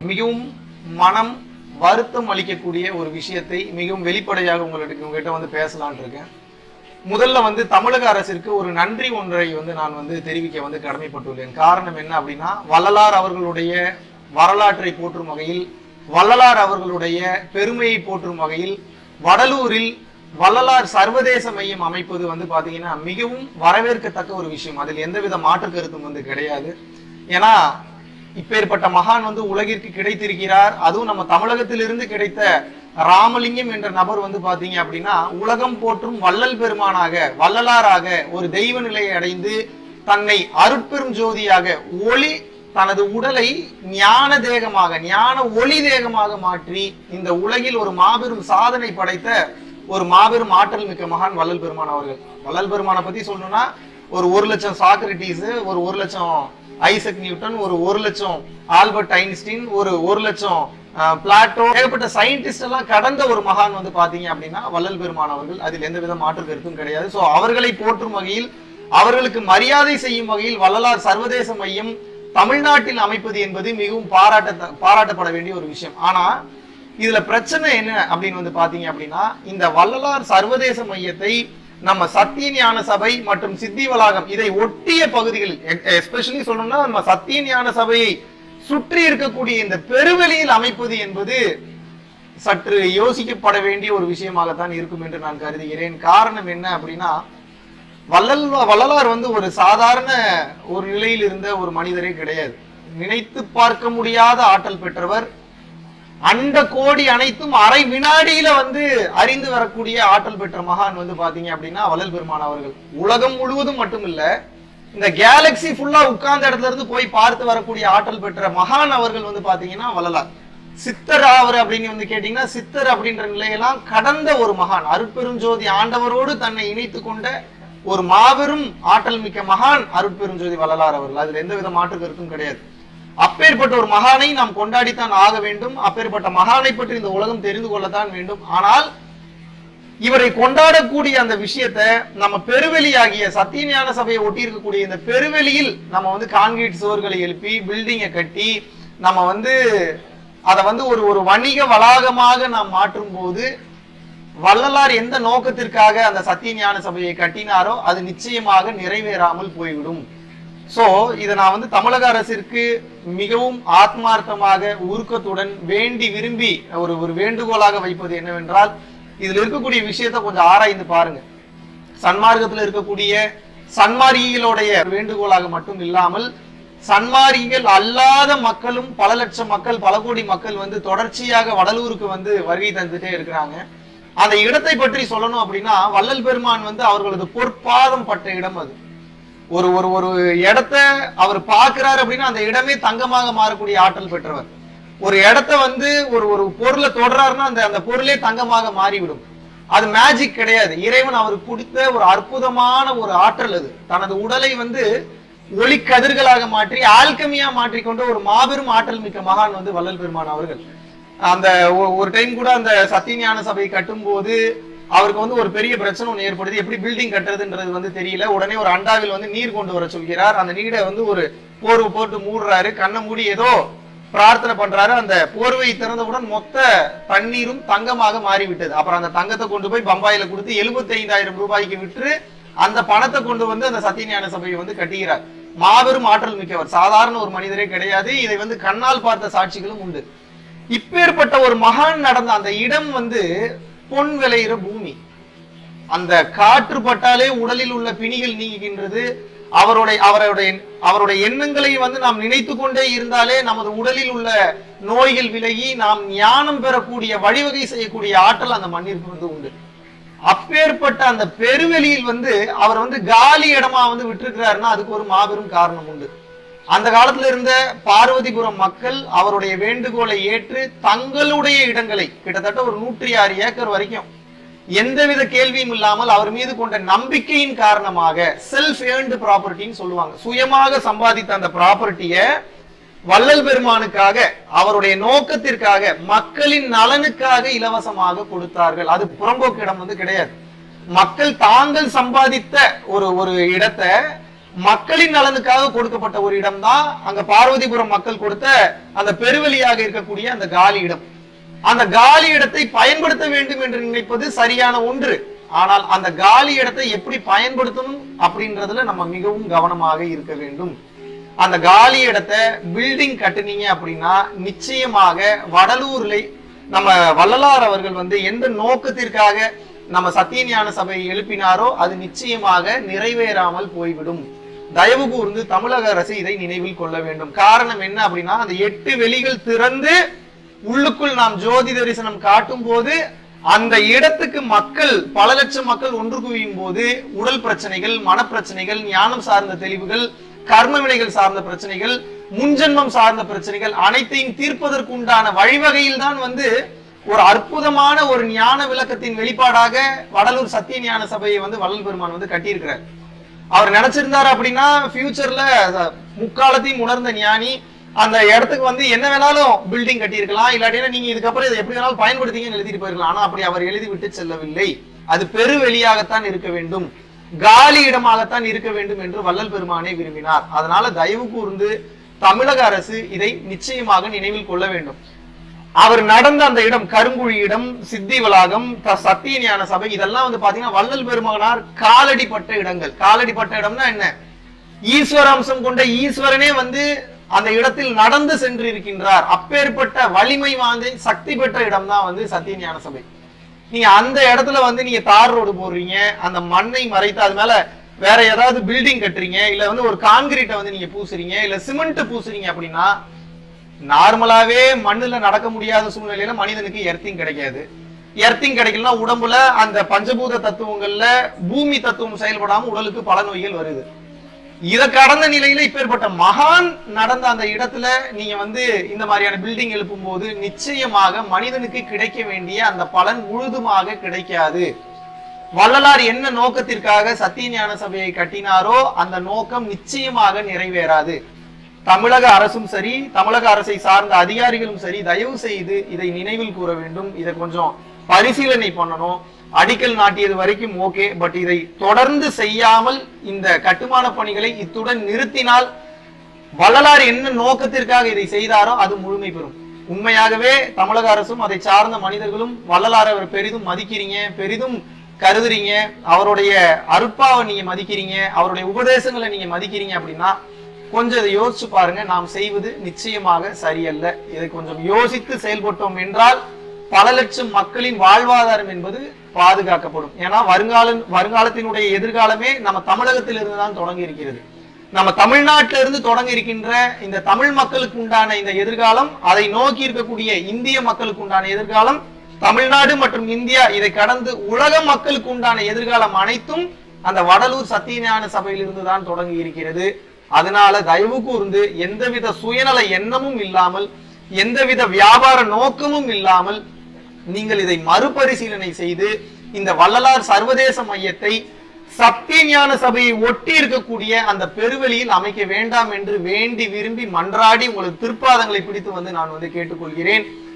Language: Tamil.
மிகவும் மனம் வருத்தம் அளிக்கக்கூடிய ஒரு விஷயத்தை மிகவும் வெளிப்படையாக உங்களுக்கு உங்ககிட்ட வந்து பேசலாம்னு இருக்கேன் முதல்ல வந்து தமிழக அரசிற்கு ஒரு நன்றி ஒன்றை வந்து நான் வந்து தெரிவிக்க வந்து கடமைப்பட்டுள்ளேன் காரணம் என்ன அப்படின்னா வள்ளலார் அவர்களுடைய வரலாற்றை போற்றும் வகையில் வள்ளலார் அவர்களுடைய பெருமையை போற்றும் வகையில் வடலூரில் வள்ளலார் சர்வதேச மையம் அமைப்பது வந்து பாத்தீங்கன்னா மிகவும் வரவேற்கத்தக்க ஒரு விஷயம் அதில் எந்தவித மாற்று கருத்தும் வந்து கிடையாது ஏன்னா இப்பேற்பட்ட மகான் வந்து உலகிற்கு கிடைத்திருக்கிறார் அதுவும் நம்ம தமிழகத்திலிருந்து கிடைத்த ராமலிங்கம் என்ற நபர் வந்து பாத்தீங்க அப்படின்னா உலகம் போற்றும் வள்ளல் பெருமானாக வள்ளலாராக ஒரு தெய்வ நிலையை அடைந்து தன்னை அருட்பெரும் ஜோதியாக ஒளி தனது உடலை ஞான தேகமாக ஞான ஒளி தேகமாக மாற்றி இந்த உலகில் ஒரு மாபெரும் சாதனை படைத்த ஒரு மாபெரும் ஆற்றல் மிக்க மகான் வள்ளல் பெருமான் அவர்கள் வள்ளல் பெருமானை பத்தி சொல்லணும்னா ஒரு ஒரு லட்சம் சாக்ரட்டிஸ் ஒரு ஒரு லட்சம் ஐசக் நியூட்டன் ஒரு ஒரு லட்சம் ஆல்பர்ட் ஐன்ஸ்டீன் ஒரு ஒரு லட்சம் அஹ், பிளாட்டோ ஏகப்பட்ட சயின்டிஸ்ட் எல்லாம் கடந்த ஒரு மகான் வந்து பாத்தீங்க அப்படின்னா வள்ளல் பெருமான் அவர்கள் அதில் எந்த வித மாற்று கருத்தும் கிடையாது சோ அவர்களை போற்றும் வகையில் அவர்களுக்கு மரியாதை செய்யும் வகையில் வள்ளலார் சர்வதேச மையம் தமிழ்நாட்டில் அமைப்பது என்பது மிகவும் பாராட்ட பாராட்டப்பட வேண்டிய ஒரு விஷயம் ஆனா இதுல பிரச்சனை என்ன அப்படின்னு வந்து பாத்தீங்க அப்படின்னா இந்த வள்ளலார் சர்வதேச மையத்தை நம்ம சத்திய ஞான சபை மற்றும் சித்தி வளாகம் இதை ஒட்டிய பகுதிகளில் எஸ்பெஷலி சொல்லணும்னா நம்ம சத்திய ஞான சபையை சுற்றி இருக்கக்கூடிய இந்த பெருவெளியில் அமைப்பது என்பது சற்று யோசிக்கப்பட வேண்டிய ஒரு விஷயமாகத்தான் இருக்கும் என்று நான் கருதுகிறேன் காரணம் என்ன அப்படின்னா வள்ளல் வள்ளலார் வந்து ஒரு சாதாரண ஒரு நிலையில் இருந்த ஒரு மனிதரே கிடையாது நினைத்து பார்க்க முடியாத ஆற்றல் பெற்றவர் அண்ட கோடி அனைத்தும் அரை வினாடியில வந்து அறிந்து வரக்கூடிய ஆற்றல் பெற்ற மகான் வந்து பாத்தீங்க அப்படின்னா வள்ளல் பெருமான் அவர்கள் உலகம் முழுவதும் மட்டும் இல்ல இந்த கேலக்சி ஃபுல்லா உட்கார்ந்த இடத்துல இருந்து போய் பார்த்து வரக்கூடிய ஆற்றல் பெற்ற மகான் அவர்கள் வந்து பாத்தீங்கன்னா வள்ளலார் சித்தர் அவர் அப்படின்னு வந்து கேட்டீங்கன்னா சித்தர் அப்படின்ற நிலையெல்லாம் கடந்த ஒரு மகான் அருட்பெருஞ்சோதி ஆண்டவரோடு தன்னை இணைத்து கொண்ட ஒரு மாபெரும் ஆற்றல் மிக்க மகான் அருட்பெருஞ்சோதி வள்ளலார் அவர்கள் அதுல எந்த வித மாற்று கருத்தும் கிடையாது அப்பேற்பட்ட ஒரு மகானை நாம் கொண்டாடித்தான் ஆக வேண்டும் அப்பேற்பட்ட மகானை பற்றி இந்த உலகம் தெரிந்து கொள்ளத்தான் வேண்டும் ஆனால் இவரை கொண்டாடக்கூடிய அந்த விஷயத்தை நம்ம பெருவெளியாகிய சத்தியஞான சபையை ஒட்டி இருக்கக்கூடிய இந்த பெருவெளியில் நம்ம வந்து கான்கிரீட் சுவர்களை எழுப்பி பில்டிங்கை கட்டி நம்ம வந்து அதை வந்து ஒரு ஒரு வணிக வளாகமாக நாம் மாற்றும் போது வள்ளலார் எந்த நோக்கத்திற்காக அந்த சத்தியஞான சபையை கட்டினாரோ அது நிச்சயமாக நிறைவேறாமல் போய்விடும் சோ இதை நான் வந்து தமிழக அரசிற்கு மிகவும் ஆத்மார்த்தமாக உருக்கத்துடன் வேண்டி விரும்பி ஒரு ஒரு வேண்டுகோளாக வைப்பது என்னவென்றால் இதுல இருக்கக்கூடிய விஷயத்தை கொஞ்சம் ஆராய்ந்து பாருங்க சன்மார்க்கத்துல இருக்கக்கூடிய சன்மார்கிகளுடைய வேண்டுகோளாக மட்டும் இல்லாமல் சன்மார்கிகள் அல்லாத மக்களும் பல லட்சம் மக்கள் பல கோடி மக்கள் வந்து தொடர்ச்சியாக வடலூருக்கு வந்து வருகை தந்துட்டே இருக்கிறாங்க அந்த இடத்தை பற்றி சொல்லணும் அப்படின்னா வள்ளல் பெருமான் வந்து அவர்களது பொற்பாதம் பட்ட இடம் அது ஒரு ஒரு ஒரு இடத்த அவர் பார்க்கிறார் அப்படின்னா அந்த இடமே தங்கமாக மாறக்கூடிய ஆற்றல் பெற்றவர் ஒரு இடத்த வந்து ஒரு ஒரு பொருளை தொடறாருன்னா அந்த அந்த பொருளே தங்கமாக மாறிவிடும் அது மேஜிக் கிடையாது இறைவன் அவருக்கு கொடுத்த ஒரு அற்புதமான ஒரு ஆற்றல் அது தனது உடலை வந்து ஒளி கதிர்களாக மாற்றி ஆல்கமியா மாற்றிக்கொண்ட ஒரு மாபெரும் ஆற்றல் மிக்க மகான் வந்து வள்ளல் பெருமான் அவர்கள் அந்த ஒ- ஒரு டைம் கூட அந்த சத்தியஞான சபை கட்டும்போது அவருக்கு வந்து ஒரு பெரிய பிரச்சனை ஒன்று ஏற்படுது எப்படி பில்டிங் கட்டுறதுன்றது வந்து தெரியல உடனே ஒரு அண்டாவில் வந்து நீர் கொண்டு வர சொல்கிறார் அந்த நீரை வந்து ஒரு போர்வை போட்டு மூடுறாரு கண்ணை மூடி ஏதோ பிரார்த்தனை பண்றாரு அந்த போர்வை திறந்தவுடன் மொத்த தண்ணீரும் தங்கமாக மாறிவிட்டது அப்புறம் அந்த தங்கத்தை கொண்டு போய் பம்பாயில கொடுத்து 75000 ரூபாய்க்கு விற்று அந்த பணத்தை கொண்டு வந்து அந்த சத்தியஞான சபையை வந்து கட்டுகிறார் மாபெரும் ஆற்றல் மிக்கவர் சாதாரண ஒரு மனிதரே கிடையாது இதை வந்து கண்ணால் பார்த்த சாட்சிகளும் உண்டு இப்பேற்பட்ட ஒரு மகான் நடந்த அந்த இடம் வந்து பொன் விளையிற பூமி அந்த காற்று பட்டாலே உடலில் உள்ள பிணிகள் நீங்குகின்றது அவருடைய அவருடைய அவருடைய எண்ணங்களை வந்து நாம் நினைத்து கொண்டே இருந்தாலே நமது உடலில் உள்ள நோய்கள் விலகி நாம் ஞானம் பெறக்கூடிய வழிவகை செய்யக்கூடிய ஆற்றல் அந்த மண்ணிற்கு வந்து உண்டு அப்பேற்பட்ட அந்த பெருவெளியில் வந்து அவர் வந்து காலி இடமா வந்து விட்டிருக்கிறாருன்னா அதுக்கு ஒரு மாபெரும் காரணம் உண்டு அந்த காலத்துல இருந்த பார்வதிபுரம் மக்கள் அவருடைய வேண்டுகோளை ஏற்று தங்களுடைய இடங்களை கிட்டத்தட்ட ஒரு நூற்றி ஆறு ஏக்கர் வரைக்கும் எந்தவித கேள்வியும் இல்லாமல் அவர் மீது கொண்ட நம்பிக்கையின் காரணமாக செல்ஃப் ஏர்ன்டு ப்ராப்பர்ட்டின்னு சொல்லுவாங்க சுயமாக சம்பாதித்த அந்த ப்ராப்பர்ட்டிய வள்ளல் பெருமானுக்காக அவருடைய நோக்கத்திற்காக மக்களின் நலனுக்காக இலவசமாக கொடுத்தார்கள் அது புறம்போக்கு இடம் வந்து கிடையாது மக்கள் தாங்கள் சம்பாதித்த ஒரு ஒரு இடத்தை மக்களின் நலனுக்காக கொடுக்கப்பட்ட ஒரு இடம் தான் அங்க பார்வதிபுரம் மக்கள் கொடுத்த அந்த பெருவெளியாக இருக்கக்கூடிய அந்த காலி இடம் அந்த காலி இடத்தை பயன்படுத்த வேண்டும் என்று நினைப்பது சரியான ஒன்று ஆனால் அந்த காலி இடத்தை எப்படி பயன்படுத்தணும் அப்படின்றதுல நம்ம மிகவும் கவனமாக இருக்க வேண்டும் அந்த காலி இடத்தை பில்டிங் கட்டுனீங்க அப்படின்னா நிச்சயமாக வடலூர்ல நம்ம வள்ளலார் அவர்கள் வந்து எந்த நோக்கத்திற்காக நம்ம சத்தியஞான சபையை எழுப்பினாரோ அது நிச்சயமாக நிறைவேறாமல் போய்விடும் தயவு கூர்ந்து தமிழக அரசு இதை நினைவில் கொள்ள வேண்டும் காரணம் என்ன அப்படின்னா அந்த எட்டு வெளிகள் திறந்து உள்ளுக்குள் நாம் ஜோதி தரிசனம் காட்டும் போது அந்த இடத்துக்கு மக்கள் பல லட்சம் மக்கள் ஒன்று குவியும் போது உடல் பிரச்சனைகள் மனப்பிரச்சனைகள் ஞானம் சார்ந்த தெளிவுகள் கர்ம வினைகள் சார்ந்த பிரச்சனைகள் முன்ஜென்மம் சார்ந்த பிரச்சனைகள் அனைத்தையும் தீர்ப்பதற்கு உண்டான வழிவகையில் தான் வந்து ஒரு அற்புதமான ஒரு ஞான விளக்கத்தின் வெளிப்பாடாக வடலூர் சத்திய ஞான சபையை வந்து வள்ளல் பெருமான் வந்து கட்டியிருக்கிறார் அவர் நினைச்சிருந்தாரு அப்படின்னா ஃபியூச்சர்ல முக்காலத்தையும் உணர்ந்த ஞானி அந்த இடத்துக்கு வந்து என்ன வேணாலும் பில்டிங் கட்டியிருக்கலாம் இல்லாட்டினா நீங்க இதுக்கப்புறம் இதை எப்படி வேணாலும் பயன்படுத்திங்கன்னு எழுதிட்டு போயிருக்கலாம் ஆனா அப்படி அவர் எழுதி விட்டு செல்லவில்லை அது பெருவெளியாகத்தான் இருக்க வேண்டும் காலி இடமாகத்தான் இருக்க வேண்டும் என்று வள்ளல் பெருமானே விரும்பினார் அதனால தயவு கூர்ந்து தமிழக அரசு இதை நிச்சயமாக நினைவில் கொள்ள வேண்டும் அவர் நடந்த அந்த இடம் கருங்குழி இடம் சித்தி வளாகம் த- சத்திய ஞான சபை இதெல்லாம் வந்து பாத்தீங்கன்னா வள்ளல் பெருமகனார் காலடிப்பட்ட இடங்கள் காலடிப்பட்ட இடம்னா என்ன ஈஸ்வர அம்சம் கொண்ட ஈஸ்வரனே வந்து அந்த இடத்தில் நடந்து சென்று இருக்கின்றார் அப்பேற்பட்ட வலிமை வாய்ந்த சக்தி பெற்ற இடம் தான் வந்து சத்திய ஞான சபை நீங்க அந்த இடத்துல வந்து நீங்க தார் ரோடு போடுறீங்க அந்த மண்ணை மறைத்து அது மேல வேற ஏதாவது பில்டிங் கட்டுறீங்க இல்ல வந்து ஒரு கான்கிரீட்டை வந்து நீங்க பூசுறீங்க இல்ல சிமெண்ட் பூசுறீங்க அப்படின்னா நார்மலாவே மண்ணுல நடக்க முடியாத சூழ்நிலையில மனிதனுக்கு எர்த்திங் கிடைக்காது எர்த்திங் கிடைக்கலன்னா உடம்புல அந்த பஞ்சபூத தத்துவங்கள்ல பூமி தத்துவம் செயல்படாம உடலுக்கு பல நோய்கள் வருது இத கடந்த நிலையில இப்பேற்பட்ட மகான் நடந்த அந்த இடத்துல நீங்க வந்து இந்த மாதிரியான பில்டிங் எழுப்பும் போது நிச்சயமாக மனிதனுக்கு கிடைக்க வேண்டிய அந்த பலன் முழுதுமாக கிடைக்காது வள்ளலார் என்ன நோக்கத்திற்காக சத்திய ஞான சபையை கட்டினாரோ அந்த நோக்கம் நிச்சயமாக நிறைவேறாது தமிழக அரசும் சரி தமிழக அரசை சார்ந்த அதிகாரிகளும் சரி தயவு செய்து இதை நினைவில் கூற வேண்டும் இதை கொஞ்சம் பரிசீலனை பண்ணணும் அடிக்கல் நாட்டியது வரைக்கும் ஓகே பட் இதை தொடர்ந்து செய்யாமல் இந்த கட்டுமான பணிகளை இத்துடன் நிறுத்தினால் வள்ளலார் என்ன நோக்கத்திற்காக இதை செய்தாரோ அது முழுமை பெறும் உண்மையாகவே தமிழக அரசும் அதை சார்ந்த மனிதர்களும் வள்ளலாரை அவர் பெரிதும் மதிக்கிறீங்க பெரிதும் கருதுறீங்க அவருடைய அருட்பாவை நீங்க மதிக்கிறீங்க அவருடைய உபதேசங்களை நீங்க மதிக்கிறீங்க அப்படின்னா கொஞ்சம் இதை யோசிச்சு பாருங்க நாம் செய்வது நிச்சயமாக சரியல்ல இதை கொஞ்சம் யோசித்து செயல்பட்டோம் என்றால் பல லட்சம் மக்களின் வாழ்வாதாரம் என்பது பாதுகாக்கப்படும் ஏன்னா வருங்கால வருங்காலத்தினுடைய எதிர்காலமே நம்ம தமிழகத்திலிருந்து தான் தொடங்கி இருக்கிறது நம்ம தமிழ்நாட்டில இருந்து தொடங்கி இருக்கின்ற இந்த தமிழ் மக்களுக்கு உண்டான இந்த எதிர்காலம் அதை நோக்கி இருக்கக்கூடிய இந்திய மக்களுக்கு உண்டான எதிர்காலம் தமிழ்நாடு மற்றும் இந்தியா இதை கடந்து உலக மக்களுக்கு உண்டான எதிர்காலம் அனைத்தும் அந்த வடலூர் சத்தியஞான சபையிலிருந்து தான் தொடங்கி இருக்கிறது அதனால தயவு கூர்ந்து எந்தவித சுயநல எண்ணமும் இல்லாமல் எந்தவித வியாபார நோக்கமும் இல்லாமல் நீங்கள் இதை மறுபரிசீலனை செய்து இந்த வள்ளலார் சர்வதேச மையத்தை சத்தியஞான சபையை ஒட்டி இருக்கக்கூடிய அந்த பெருவெளியில் அமைக்க வேண்டாம் என்று வேண்டி விரும்பி மன்றாடி உங்களுக்கு திருப்பாதங்களை பிடித்து வந்து நான் வந்து கேட்டுக்கொள்கிறேன்